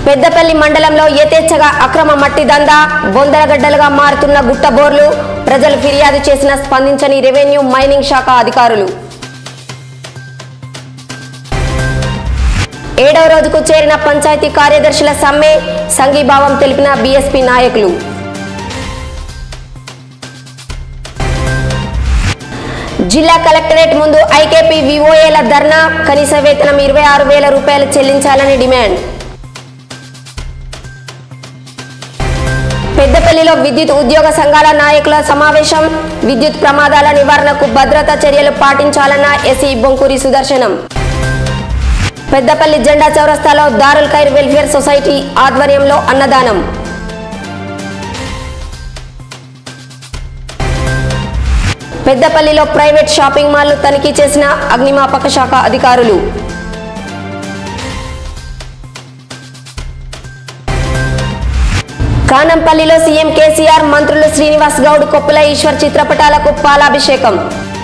పెద్దపల్లి మండలంలో యథేచ్ఛగా అక్రమ మట్టి దందా బొందరగడ్డలుగా మారుతున్న గుట్టబోర్లు ప్రజలు ఫిర్యాదు చేసిన స్పందించని రెవెన్యూ మైనింగ్ శాఖ అధికారులు ఏడవ రోజుకు చేరిన పంచాయతీ కార్యదర్శుల సమ్మె సంఘీభావం తెలిపిన బీఎస్పీ నాయకులు జిల్లా కలెక్టరేట్ ముందు ఐకేపీ వివోఏల ధర్నా కనీస వేతనం ఇరవై ఆరు వేల రూపాయలు చెల్లించాలని డిమాండ్ పెద్దపల్లిలో విద్యుత్ ఉద్యోగ సంఘాల నాయకుల సమావేశం విద్యుత్ ప్రమాదాల నివారణకు భద్రతా చర్యలు పాటించాలన్న ఎస్ఈ బొంకూరి సుదర్శనం పెద్దపల్లి జెండా చౌరస్తాలో దారుల్ ఖైర్ వెల్ఫేర్ సొసైటీ ఆధ్వర్యంలో అన్నదానం పెద్దపల్లిలో ప్రైవేట్ షాపింగ్ మాల్లు తనిఖీ చేసిన అగ్నిమాపక శాఖ అధికారులు కానంపల్లిలో సీఎం కేసీఆర్ మంత్రులు శ్రీనివాస్ గౌడ్ కొప్పుల ఈశ్వర్ చిత్రపటాలకు పాలాభిషేకం